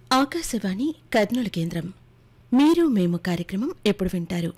ఆకాశవాణి కర్నూలు కేంద్రం మీరు మేము కార్యక్రమం ఎప్పుడు వింటారు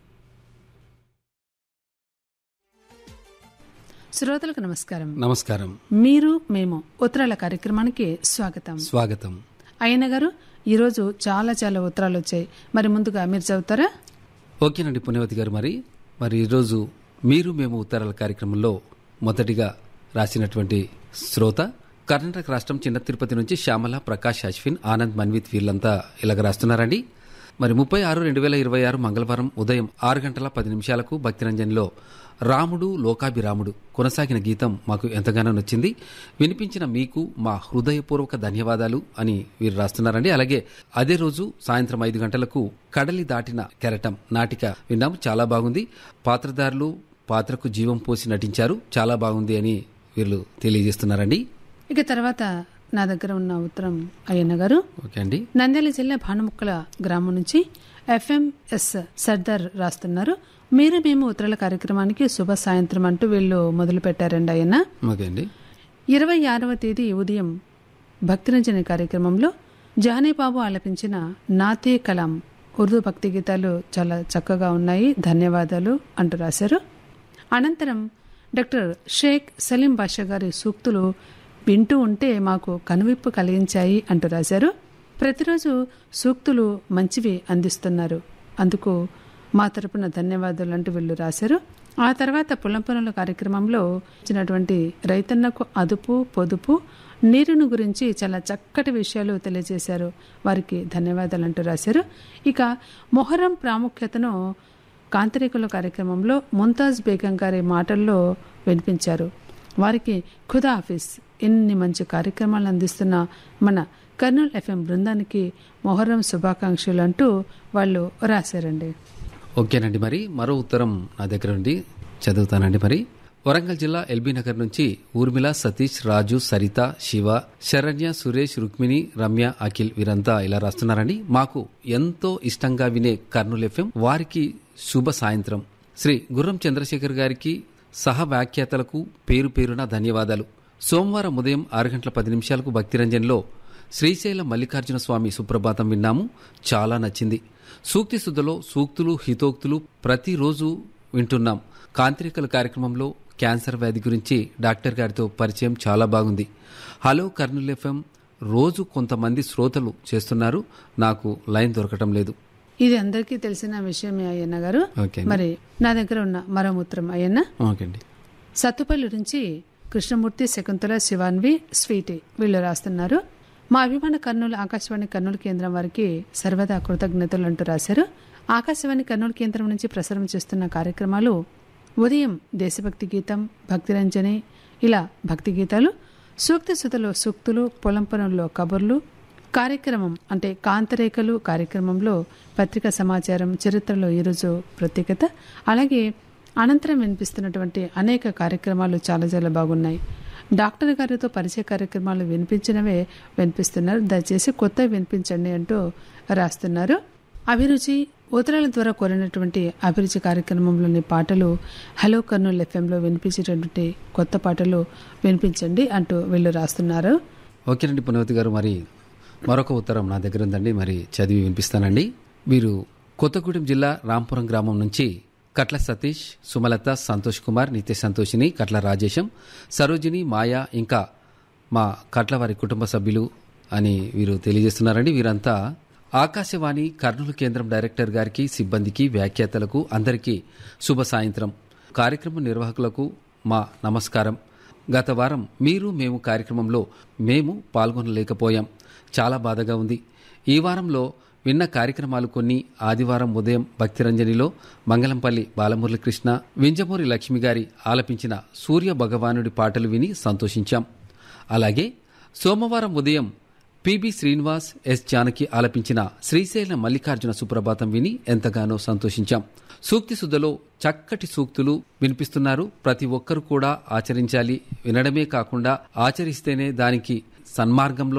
శ్రోతలకు నమస్కారం నమస్కారం మీరు మేము ఉత్తరాల కార్యక్రమానికి స్వాగతం స్వాగతం అయ్యన్న గారు ఈరోజు చాలా చాలా ఉత్తరాలు వచ్చాయి మరి ముందుగా మీరు చదువుతారా ఓకేనండి పుణ్యవతి గారు మరి మరి ఈరోజు మీరు మేము ఉత్తరాల కార్యక్రమంలో మొదటిగా రాసినటువంటి శ్రోత కర్ణాటక రాష్ట్రం చిన్న తిరుపతి నుంచి శ్యామల ప్రకాష్ అశ్విన్ ఆనంద్ మన్విత్ వీళ్ళంతా ఇలాగ రాస్తున్నారండి మరి ముప్పై ఆరు రెండు వేల ఇరవై ఆరు మంగళవారం ఉదయం ఆరు గంటల పది నిమిషాలకు భక్తిరంజన్లో రాముడు లోకాభిరాముడు కొనసాగిన గీతం మాకు ఎంతగానో నచ్చింది వినిపించిన మీకు మా హృదయపూర్వక ధన్యవాదాలు అని వీరు రాస్తున్నారండి అలాగే అదే రోజు సాయంత్రం ఐదు గంటలకు కడలి దాటిన కెరటం నాటిక విన్నాము చాలా బాగుంది పాత్రధారులు పాత్రకు జీవం పోసి నటించారు చాలా బాగుంది అని వీళ్ళు తెలియజేస్తున్నారండి ఇక తర్వాత నా దగ్గర ఉన్న ఉత్తరం అయ్యన్న గారు ఓకే అండి నంద్యాల జిల్లా భానుముక్కల గ్రామం నుంచి ఎఫ్ఎంఎస్ సర్దార్ రాస్తున్నారు మీరు మేము ఉత్తరాల కార్యక్రమానికి శుభ సాయంత్రం అంటూ వీళ్ళు మొదలు పెట్టారండి అయ్యన్న ఓకే అండి ఇరవై ఆరవ తేదీ ఉదయం భక్తిరంజని కార్యక్రమంలో జానీబాబు ఆలపించిన నాతే కలాం ఉర్దూ భక్తి గీతాలు చాలా చక్కగా ఉన్నాయి ధన్యవాదాలు అంటూ రాశారు అనంతరం డాక్టర్ షేక్ సలీం బాషా గారి సూక్తులు వింటూ ఉంటే మాకు కనువిప్పు కలిగించాయి అంటూ రాశారు ప్రతిరోజు సూక్తులు మంచివి అందిస్తున్నారు అందుకు మా తరపున ధన్యవాదాలు అంటూ వీళ్ళు రాశారు ఆ తర్వాత పొలం పనుల కార్యక్రమంలో ఇచ్చినటువంటి రైతన్నకు అదుపు పొదుపు నీరును గురించి చాలా చక్కటి విషయాలు తెలియజేశారు వారికి ధన్యవాదాలు అంటూ రాశారు ఇక మొహరం ప్రాముఖ్యతను కాంతరికుల కార్యక్రమంలో ముంతాజ్ బేగం గారి మాటల్లో వినిపించారు వారికి ఖుదా ఆఫీస్ ఎన్ని మంచి కార్యక్రమాలు అందిస్తున్న మన కర్నూలు ఎఫ్ఎం బృందానికి మొహర్రం శుభాకాంక్షలు అంటూ వాళ్ళు రాశారండి ఓకేనండి మరి మరో ఉత్తరం నా దగ్గర ఉండి చదువుతానండి మరి వరంగల్ జిల్లా ఎల్బీ నగర్ నుంచి ఊర్మిళ సతీష్ రాజు సరిత శివ శరణ్య సురేష్ రుక్మిణి రమ్య అఖిల్ వీరంతా ఇలా రాస్తున్నారండి మాకు ఎంతో ఇష్టంగా వినే కర్నూలు ఎఫ్ఎం వారికి శుభ సాయంత్రం శ్రీ గుర్రం చంద్రశేఖర్ గారికి సహ వ్యాఖ్యాతలకు పేరు పేరున ధన్యవాదాలు సోమవారం ఉదయం ఆరు గంటల పది నిమిషాలకు భక్తిరంజన్లో శ్రీశైల మల్లికార్జున స్వామి సుప్రభాతం విన్నాము చాలా నచ్చింది సూక్తి సుధలో సూక్తులు హితోక్తులు ప్రతిరోజు వింటున్నాం కాంత్రికల కార్యక్రమంలో క్యాన్సర్ వ్యాధి గురించి డాక్టర్ గారితో పరిచయం చాలా బాగుంది హలో కర్నూలు ఎఫ్ఎం రోజు కొంతమంది శ్రోతలు చేస్తున్నారు నాకు లైన్ దొరకటం లేదు ఇది అందరికీ తెలిసిన విషయమే అయ్యన్న గారు ఓకే మరి నా దగ్గర ఉన్న మరో ఉత్తరం అయ్యన్న ఓకే అండి సత్తుపల్లి నుంచి కృష్ణమూర్తి శకుంతల శివాన్వి స్వీటీ వీళ్ళు రాస్తున్నారు మా అభిమాన కర్నూలు ఆకాశవాణి కర్నూలు కేంద్రం వారికి సర్వదా కృతజ్ఞతలు అంటూ రాశారు ఆకాశవాణి కర్నూలు కేంద్రం నుంచి ప్రసారం చేస్తున్న కార్యక్రమాలు ఉదయం దేశభక్తి గీతం భక్తిరంజని ఇలా భక్తి గీతాలు సూక్తి సుతలో సూక్తులు పొలం పనుల్లో కబుర్లు కార్యక్రమం అంటే కాంతరేఖలు కార్యక్రమంలో పత్రికా సమాచారం చరిత్రలో ఈరోజు ప్రత్యేకత అలాగే అనంతరం వినిపిస్తున్నటువంటి అనేక కార్యక్రమాలు చాలా చాలా బాగున్నాయి డాక్టర్ గారితో పరిచయ కార్యక్రమాలు వినిపించినవే వినిపిస్తున్నారు దయచేసి కొత్త వినిపించండి అంటూ రాస్తున్నారు అభిరుచి ఉత్తరాల ద్వారా కోరినటువంటి అభిరుచి కార్యక్రమంలోని పాటలు హలో కర్నూలు ఎఫ్ఎంలో వినిపించేటటువంటి కొత్త పాటలు వినిపించండి అంటూ వీళ్ళు రాస్తున్నారు ఓకేనండి పునవతి గారు మరి మరొక ఉత్తరం నా దగ్గర ఉందండి మరి చదివి వినిపిస్తానండి మీరు కొత్తగూడెం జిల్లా రాంపురం గ్రామం నుంచి కట్ల సతీష్ సుమలత సంతోష్ కుమార్ నిత్య సంతోషిని కట్ల రాజేశం సరోజిని మాయా ఇంకా మా కట్ల వారి కుటుంబ సభ్యులు అని వీరు తెలియజేస్తున్నారండి వీరంతా ఆకాశవాణి కర్నూలు కేంద్రం డైరెక్టర్ గారికి సిబ్బందికి వ్యాఖ్యాతలకు అందరికీ శుభ సాయంత్రం కార్యక్రమ నిర్వాహకులకు మా నమస్కారం గత వారం మీరు మేము కార్యక్రమంలో మేము పాల్గొనలేకపోయాం చాలా బాధగా ఉంది ఈ వారంలో విన్న కార్యక్రమాలు కొన్ని ఆదివారం ఉదయం భక్తిరంజనిలో మంగళంపల్లి బాలమురళీకృష్ణ వింజమూరి లక్ష్మి గారి ఆలపించిన సూర్య భగవానుడి పాటలు విని సంతోషించాం అలాగే సోమవారం ఉదయం పిబి శ్రీనివాస్ ఎస్ జానకి ఆలపించిన శ్రీశైల మల్లికార్జున సుప్రభాతం విని ఎంతగానో సంతోషించాం సూక్తి సుధలో చక్కటి సూక్తులు వినిపిస్తున్నారు ప్రతి ఒక్కరు కూడా ఆచరించాలి వినడమే కాకుండా ఆచరిస్తేనే దానికి సన్మార్గంలో